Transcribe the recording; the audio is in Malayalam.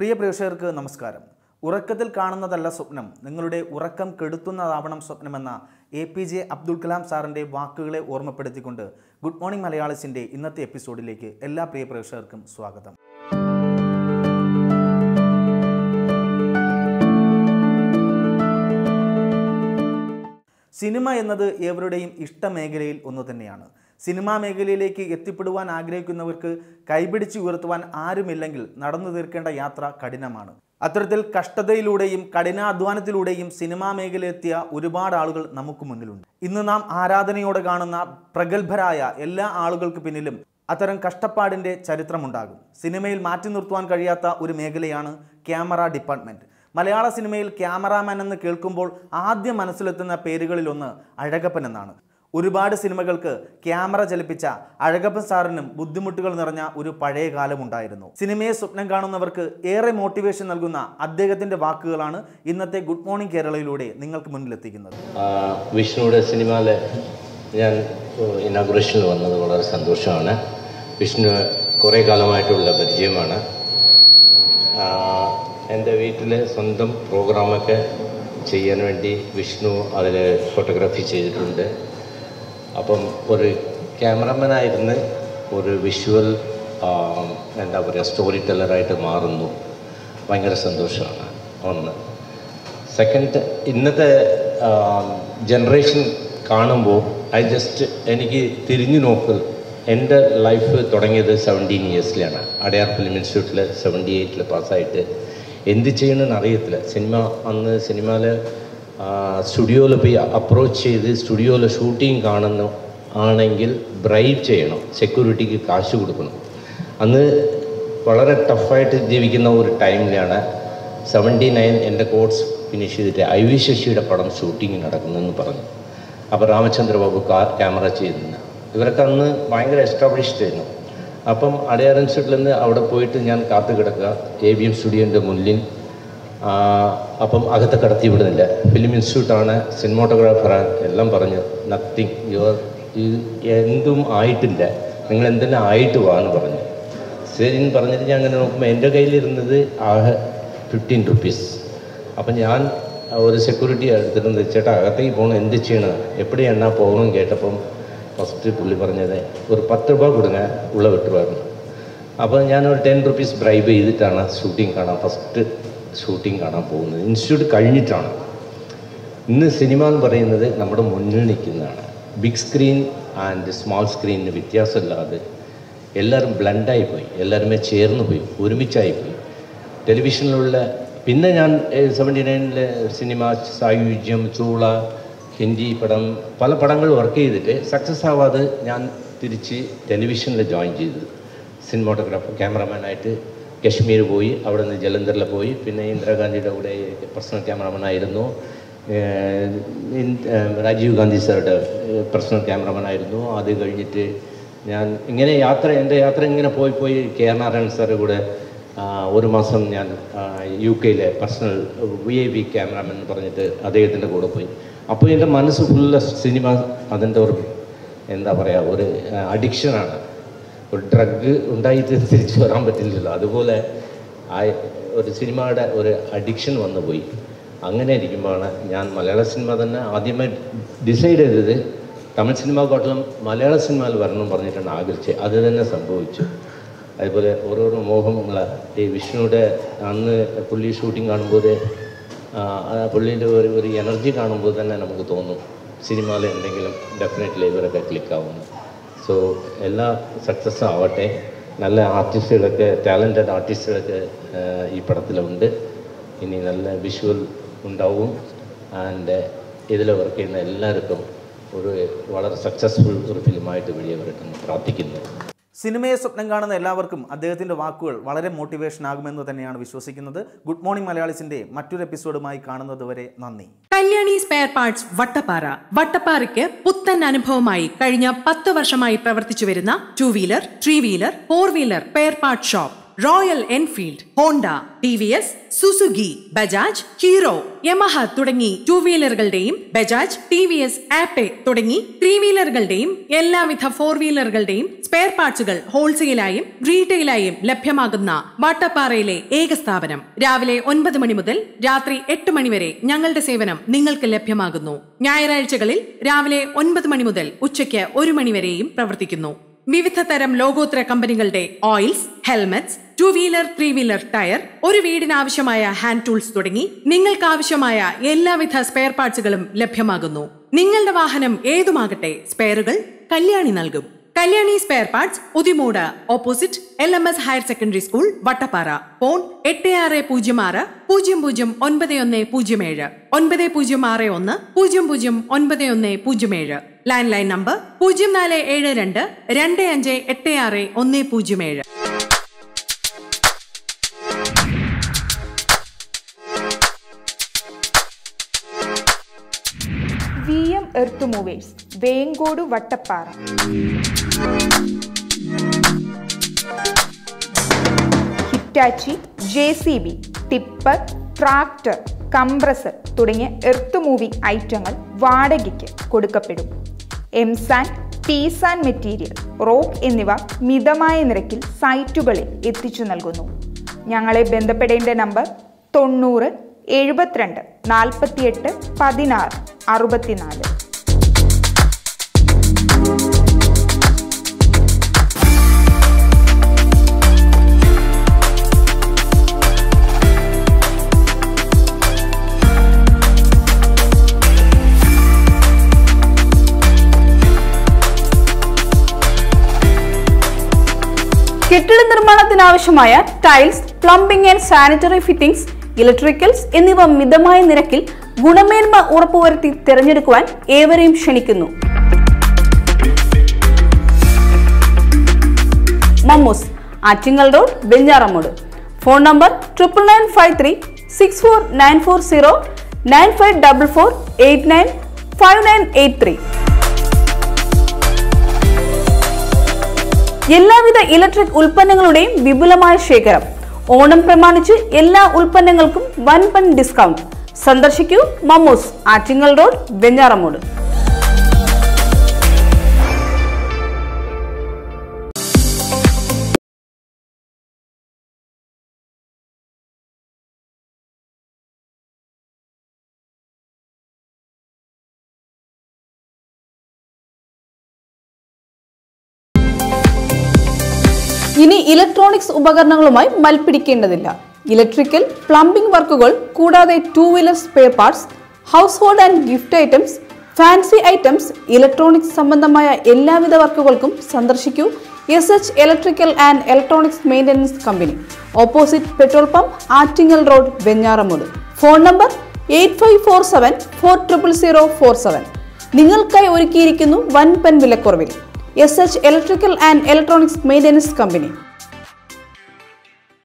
പ്രിയ പ്രേക്ഷകർക്ക് നമസ്കാരം ഉറക്കത്തിൽ കാണുന്നതല്ല സ്വപ്നം നിങ്ങളുടെ ഉറക്കം കെടുത്തുന്നതാവണം സ്വപ്നമെന്ന A P J Abdul Kalam സാറിൻ്റെ വാക്കുകളെ ഓർമ്മപ്പെടുത്തിക്കൊണ്ട് ഗുഡ് മോർണിംഗ് മലയാളീസിൻ്റെ ഇന്നത്തെ എപ്പിസോഡിലേക്ക് എല്ലാ പ്രിയ പ്രേക്ഷകർക്കും സ്വാഗതം സിനിമ എന്നത് ഏവരുടെയും ഇഷ്ടമേഖലയിൽ ഒന്ന് തന്നെയാണ് സിനിമാ മേഖലയിലേക്ക് എത്തിപ്പെടുവാൻ ആഗ്രഹിക്കുന്നവർക്ക് കൈപിടിച്ച് ഉയർത്തുവാൻ ആരുമില്ലെങ്കിൽ നടന്നു തീർക്കേണ്ട യാത്ര കഠിനമാണ് അത്തരത്തിൽ കഷ്ടതയിലൂടെയും കഠിനാധ്വാനത്തിലൂടെയും സിനിമാ മേഖലയിലെത്തിയ ഒരുപാട് ആളുകൾ നമുക്ക് മുന്നിലുണ്ട് ഇന്ന് നാം ആരാധനയോടെ കാണുന്ന പ്രഗത്ഭരായ എല്ലാ ആളുകൾക്ക് പിന്നിലും അത്തരം കഷ്ടപ്പാടിൻ്റെ ചരിത്രമുണ്ടാകും സിനിമയിൽ മാറ്റി നിർത്തുവാൻ കഴിയാത്ത ഒരു മേഖലയാണ് ക്യാമറ ഡിപ്പാർട്ട്മെൻറ്റ് മലയാള സിനിമയിൽ ക്യാമറാമാൻ എന്ന് കേൾക്കുമ്പോൾ ആദ്യം മനസ്സിലെത്തുന്ന പേരുകളിലൊന്ന് അഴകപ്പൻ എന്നാണ് ഒരുപാട് സിനിമകൾക്ക് ക്യാമറ ചലിപ്പിച്ച അഴകപ്പൻ സാറിനും ബുദ്ധിമുട്ടുകൾ നിറഞ്ഞ ഒരു പഴയ കാലമുണ്ടായിരുന്നു സിനിമയെ സ്വപ്നം കാണുന്നവർക്ക് ഏറെ മോട്ടിവേഷൻ നൽകുന്ന അദ്ദേഹത്തിന്റെ വാക്കുകളാണ് ഇന്നത്തെ ഗുഡ് മോർണിംഗ് കേരളയിലൂടെ നിങ്ങൾക്ക് മുന്നിലെത്തിക്കുന്നത് ആ, വിഷ്ണുവിടെ സിനിമയിൽ ഞാൻ ഇനാഗുറേഷനിൽ വന്നത് വളരെ സന്തോഷമാണ് വിഷ്ണു കുറേ കാലമായിട്ടുള്ള പരിചയമാണ് ആ, എൻ്റെ വീട്ടിൽ സ്വന്തം പ്രോഗ്രാമൊക്കെ ചെയ്യാൻ വേണ്ടി വിഷ്ണു അതിൽ ഫോട്ടോഗ്രാഫി ചെയ്തിട്ടുണ്ട് അപ്പം ഒരു ക്യാമറമാനായിരുന്ന് ഒരു വിഷ്വൽ എന്താ പറയുക സ്റ്റോറി ടെല്ലറായിട്ട് മാറുന്നു ഭയങ്കര സന്തോഷമാണ് ഒന്ന് സെക്കൻഡ് ഇന്നത്തെ ജനറേഷൻ കാണുമ്പോൾ ഐ ജസ്റ്റ് എനിക്ക് തിരിഞ്ഞു നോക്കൽ എൻ്റെ ലൈഫ് തുടങ്ങിയത് സെവൻറ്റീൻ ഇയേഴ്സിലാണ് അടയാർ ഫിലിം ഇൻസ്റ്റിറ്റ്യൂട്ടിൽ സെവൻറ്റി എയ്റ്റിൽ പാസ്സായിട്ട് എന്ത് ചെയ്യണമെന്ന് അറിയത്തില്ല സിനിമ അന്ന് സിനിമയിൽ സ്റ്റുഡിയോയിൽ പോയി അപ്രോച്ച് ചെയ്ത് സ്റ്റുഡിയോയിൽ ഷൂട്ടിംഗ് കാണുന്നു ആണെങ്കിൽ ബ്രൈവ് ചെയ്യണം സെക്യൂരിറ്റിക്ക് കാശ് കൊടുക്കണം അന്ന് വളരെ ടഫായിട്ട് ജീവിക്കുന്ന ഒരു ടൈമിലാണ് സെവൻറ്റി നയൻ എൻ്റെ കോഴ്സ് ഫിനിഷ് ചെയ്തിട്ട് ഐ വി ശശിയുടെ പടം ഷൂട്ടിംഗ് നടക്കുന്നെന്ന് പറഞ്ഞു അപ്പോൾ രാമചന്ദ്ര ബാബു കാർ ക്യാമറ ചെയ്യുന്നു ഇവരൊക്കെ അന്ന് ഭയങ്കര എസ്റ്റാബ്ലിഷ്ഡ് ആയിരുന്നു അപ്പം അടയാർ ഇൻസ്റ്റിറ്റ്യൂട്ടിൽ നിന്ന് അവിടെ പോയിട്ട് ഞാൻ കാത്തു കിടക്കുക എ ബി എം സ്റ്റുഡിയോൻ്റെ മുന്നിൽ ആ, അപ്പം അകത്ത് കടത്തി വിടുന്നില്ല ഫിലിം ഇൻസ്റ്റിറ്റ്യൂട്ടാണ് സിനിമാട്ടോഗ്രാഫറാണ് എല്ലാം പറഞ്ഞു നത്തിങ് യുവർ എന്തും ആയിട്ടില്ല നിങ്ങൾ എന്തെല്ലാം ആയിട്ട് വാ എന്ന് പറഞ്ഞു ശരി എന്ന് പറഞ്ഞിട്ട് ഞാൻ അങ്ങനെ നോക്കുമ്പോൾ എൻ്റെ കയ്യിലിരുന്നത് ആകെ ഫിഫ്റ്റീൻ റുപ്പീസ് അപ്പം ഞാൻ ഒരു സെക്യൂരിറ്റി എടുത്തിട്ടുണ്ട് ചേട്ടാ അകത്തേക്ക് പോകണം എന്ത് ചെയ്യണം എപ്പടി എണ്ണാ പോകണം കേട്ടപ്പം ഫസ്റ്റ് പുള്ളി പറഞ്ഞത് ഒരു പത്ത് രൂപ കൊടുങ്ങ ഉള്ള വിട്ടുമായിരുന്നു അപ്പോൾ ഞാനൊരു ടെൻ റുപ്പീസ് ബ്രൈബ് ചെയ്തിട്ടാണ് ഷൂട്ടിംഗ് കാണാൻ ഫസ്റ്റ് ഷൂട്ടിംഗ് കാണാൻ പോകുന്നത് ഇൻസ്റ്റിറ്റ്യൂട്ട് കഴിഞ്ഞിട്ടാണ് ഇന്ന് സിനിമ എന്ന് പറയുന്നത് നമ്മുടെ മുന്നിൽ നിൽക്കുന്നതാണ് ബിഗ് സ്ക്രീൻ ആൻഡ് സ്മാൾ സ്ക്രീനിന് വ്യത്യാസമില്ലാതെ എല്ലാവരും ബ്ലണ്ടായി പോയി എല്ലാവരുമേ ചേർന്ന് പോയി ഒരുമിച്ചായി പോയി ടെലിവിഷനിലുള്ള പിന്നെ ഞാൻ സെവൻറ്റി നയനിലെ സിനിമ സായുജ്യം ചൂള ഹിന്ദി പടം പല പടങ്ങൾ വർക്ക് ചെയ്തിട്ട് സക്സസ് ആവാതെ ഞാൻ തിരിച്ച് ടെലിവിഷനിൽ ജോയിൻ ചെയ്തു സിനിമാട്ടോഗ്രാഫർ ക്യാമറമാനായിട്ട് കശ്മീർ പോയി അവിടെ നിന്ന് ജലന്ധറിൽ പോയി പിന്നെ ഇന്ദിരാഗാന്ധിയുടെ കൂടെ പേഴ്സണൽ ക്യാമറമാൻ ആയിരുന്നു ഏഹ് ഇൻ- ഏഹ് രാജീവ് ഗാന്ധി സാറുടെ പേഴ്സണൽ ക്യാമറമാൻ ആയിരുന്നു അത് കഴിഞ്ഞിട്ട് ഞാൻ ഇങ്ങനെ യാത്ര എൻ്റെ യാത്ര ഇങ്ങനെ പോയി പോയി കെ ആർ നാരായണൻ സാറുടെ കൂടെ ആ, ഒരു മാസം ഞാൻ ആ, യു കെയിലെ personal V I V cameraman എന്ന് പറഞ്ഞിട്ട് അദ്ദേഹത്തിൻ്റെ കൂടെ പോയി അപ്പോൾ എൻ്റെ മനസ്സ് ഫുള്ള് സിനിമ അതിൻ്റെ ഒരു എന്താ പറയുക ഒരു അഡിക്ഷനാണ് ഒരു ഡ്രഗ് ഉണ്ടായിട്ട് തിരിച്ചു വരാൻ പറ്റില്ലല്ലോ അതുപോലെ ആ ഒരു സിനിമയുടെ ഒരു അഡിക്ഷൻ വന്നു പോയി അങ്ങനെ ഇരിക്കുമ്പോഴാണ് ഞാൻ മലയാള സിനിമ തന്നെ ആദ്യമായി ഡിസൈഡ് ചെയ്തത് തമിഴ് സിനിമക്കാട്ടിലും മലയാള സിനിമയിൽ വരണം എന്ന് പറഞ്ഞിട്ടാണ് ആഗ്രഹിച്ചത് അത് തന്നെ സംഭവിച്ചു അതുപോലെ ഓരോരോ മോഹമുള്ള ഈ വിഷ്ണുവിടെ അന്ന് പുള്ളി ഷൂട്ടിംഗ് കാണുമ്പോൾ ആ, ആ പുള്ളീൻ്റെ ഒരു ഒരു എനർജി കാണുമ്പോൾ തന്നെ നമുക്ക് തോന്നും സിനിമയിൽ എന്തെങ്കിലും ഡെഫിനറ്റ്ലി ഇവരൊക്കെ ക്ലിക്കാവുന്നു സോ എല്ലാ സക്സസ് ആവട്ടെ നല്ല ആർട്ടിസ്റ്റുകളൊക്കെ ടാലൻറ്റഡ് ആർട്ടിസ്റ്റുകളൊക്കെ ആ, ഈ പടത്തിലുണ്ട് ഇനി നല്ല വിഷ്വൽ ഉണ്ടാവും ആൻഡ് ഇതിൽ വർക്ക് ചെയ്യുന്ന എല്ലാവർക്കും ഒരു വളരെ സക്സസ്ഫുൾ ഒരു ഫിലിമായിട്ട് വെളിയെ വരട്ടെ എന്ന് പ്രാർത്ഥിക്കുന്നു സിനിമയെ സ്വപ്നം കാണുന്ന എല്ലാവർക്കും അദ്ദേഹത്തിന്റെ വാക്കുകൾ വളരെ മോട്ടിവേഷൻ ആകുമെന്ന് തന്നെയാണ് വിശ്വസിക്കുന്നത് ഗുഡ് മോർണിംഗ് മലയാളീസിന്റെ മറ്റൊരു എപ്പിസോഡുമായി കാണുന്നത് വരെ നന്ദി കല്യാണി സ്പെയർ പാർട്സ് വട്ടപ്പാറ വട്ടപ്പാറയ്ക്ക് പുത്തൻ അനുഭവമായി കഴിഞ്ഞ പത്ത് വർഷമായി പ്രവർത്തിച്ചു വരുന്ന two wheeler three wheeler four wheeler spare part shop Royal Enfield Honda T V S Suzuki Bajaj Hero Yamaha തുടങ്ങി ടൂ വീലറുകളുടെയും ബജാജ് ടി വി എസ് ആപ്പെ തുടങ്ങി ത്രീ വീലറുകളുടെയും എല്ലാവിധ ഫോർ വീലറുകളുടെയും സ്പെയർ പാർട്സുകൾ ഹോൾസെയിലായും റീറ്റെയിലായും ലഭ്യമാകുന്ന വാട്ടപ്പാറയിലെ ഏക സ്ഥാപനം രാവിലെ ഒൻപത് മണി മുതൽ രാത്രി എട്ട് മണി വരെ ഞങ്ങളുടെ സേവനം നിങ്ങൾക്ക് ലഭ്യമാകുന്നു ഞായറാഴ്ചകളിൽ രാവിലെ ഒൻപത് മണി മുതൽ ഉച്ചയ്ക്ക് ഒരു മണി വരെയും പ്രവർത്തിക്കുന്നു വിവിധ തരം ലോകോത്തര കമ്പനികളുടെ oils helmets two wheeler three wheeler tyre ഒരു വീടിന് ആവശ്യമായ ഹാൻഡ് ടൂൾസ് തുടങ്ങി നിങ്ങൾക്ക് ആവശ്യമായ എല്ലാവിധ സ്പെയർ പാർട്സുകളും ലഭ്യമാകുന്നു നിങ്ങളുടെ വാഹനം ഏതുമാകട്ടെ സ്പെയറുകൾ കല്യാണി നൽകും Kalyani spare parts Udimoodu opposite L M S higher secondary school Vattappara phone എട്ട് ആറ് പൂജ്യം ആറ് പൂജ്യം പൂജ്യം ഒൻപത് ഒന്ന് പൂജ്യം ഏഴ് ഒൻപത് പൂജ്യം ആറ് ഒന്ന് പൂജ്യം പൂജ്യം ഒൻപത് ഒന്ന് പൂജ്യം ഏഴ് ലാൻഡ് ലൈൻ നമ്പർ പൂജ്യം നാല് ഏഴ് രണ്ട് രണ്ട് അഞ്ച് എട്ട് ആറ് ഒന്ന് പൂജ്യം ഏഴ് V M earth movers Venkode Vattappara Hitachi J C B tipper tractor compressor തുടങ്ങിയ എർത്ത് മൂവിംഗ് ഐറ്റങ്ങൾ വാടകയ്ക്ക് കൊടുക്കപ്പെടും എംസാൻ ടീസാൻ മെറ്റീരിയൽ റോക്ക് എന്നിവ മിതമായ നിരക്കിൽ സൈറ്റുകളിൽ എത്തിച്ചു നൽകുന്നു ഞങ്ങളെ ബന്ധപ്പെടേണ്ട നമ്പർ തൊണ്ണൂറ് എഴുപത്തിരണ്ട് നാൽപ്പത്തിയെട്ട് പതിനാറ് അറുപത്തിനാല് കെട്ടിട നിർമ്മാണത്തിനാവശ്യമായ tiles plumbing and sanitary fittings electricals എന്നിവ മിതമായ നിരക്കിൽ ഗുണമേന്മ ഉറപ്പുവരുത്തി തിരഞ്ഞെടുക്കുവാൻ ഏവരെയും ക്ഷണിക്കുന്നു Mammoos Attingal road Venjaramoodu phone number triple nine five three six four nine four zero nine five double four eight nine five nine eight three എല്ലാവിധ ഇലക്ട്രിക് ഉൽപ്പന്നങ്ങളുടെയും വിപുലമായ ശേഖരം ഓണം പ്രമാണിച്ച് എല്ലാ ഉൽപ്പന്നങ്ങൾക്കും വൻപൻ ഡിസ്കൗണ്ട് സന്ദർശിക്കൂ മമ്മൂസ് ആറ്റിങ്ങൽ റോഡ് വെഞ്ഞാറമൂട് ഇനി ഇലക്ട്രോണിക്സ് ഉപകരണങ്ങളുമായി മൽപ്പിടിക്കേണ്ടതില്ല ഇലക്ട്രിക്കൽ പ്ലംബിംഗ് വർക്കുകൾ കൂടാതെ two wheeler spare parts household and gift items fancy items electronics സംബന്ധമായ എല്ലാവിധ വർക്കുകൾക്കും സന്ദർശിക്കൂ S H electrical and electronics maintenance company opposite petrol pump Attingal road Venjaramoodu phone number eight five four seven four triple zero four seven നിങ്ങൾക്കായി ഒരുക്കിയിരിക്കുന്നു വൻപൻ വിലക്കുറവിൽ S H electrical and electronics maintenance company